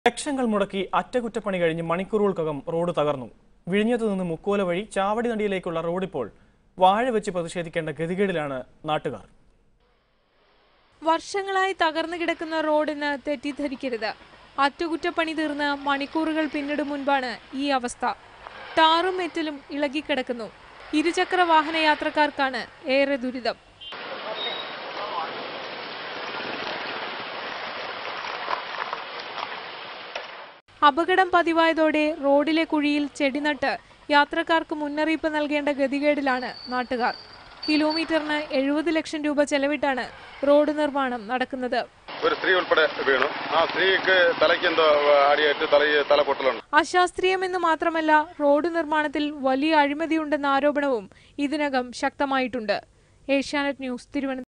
ലക്ഷങ്ങൾ മുടക്കി അറ്റകുറ്റപ്പണി കഴിഞ്ഞ് മണിക്കൂറുകൾക്കകം റോഡ് തകർന്നു വിഴിഞ്ഞത്തു നിന്ന് മുക്കോല വഴി ചാവടി നടിയിലേക്കുള്ള റോഡിപ്പോൾ വാഴ വെച്ച് പ്രതിഷേധിക്കേണ്ട ഗതികേടിലാണ് നാട്ടുകാർ വർഷങ്ങളായി തകർന്നു കിടക്കുന്ന റോഡെന്ന് തെറ്റിദ്ധരിക്കരുത് അറ്റകുറ്റപ്പണി തീർന്ന് മണിക്കൂറുകൾ പിന്നിടും മുൻപാണ് ഈ അവസ്ഥ ടാറും മെറ്റലും ഇളകിക്കിടക്കുന്നു ഇരുചക്ര വാഹന യാത്രക്കാർക്കാണ് ഏറെ ദുരിതം അപകടം പതിവായതോടെ റോഡിലെ കുഴിയിൽ ചെടിനട്ട് യാത്രക്കാർക്ക് മുന്നറിയിപ്പ് നൽകേണ്ട ഗതികേടിലാണ് നാട്ടുകാർ കിലോമീറ്ററിന് എഴുപത് ലക്ഷം രൂപ ചെലവിട്ടാണ് റോഡ് നിർമ്മാണം നടക്കുന്നത് ഒരു സ്ത്രീ ഉൾപ്പെടെ വീണു ആ സ്ത്രീക്ക് തലയ്ക്ക് എന്തോ അടിയേറ്റ് തല തല പൊട്ടലുണ്ട് അശാസ്ത്രീയമെന്ന് മാത്രമല്ല റോഡ് നിർമ്മാണത്തിൽ വലിയ അഴിമതിയുണ്ടെന്ന ആരോപണവും ഇതിനകം ശക്തമായിട്ടുണ്ട് ഏഷ്യാനെറ്റ് ന്യൂസ് തിരുവനന്തപുരം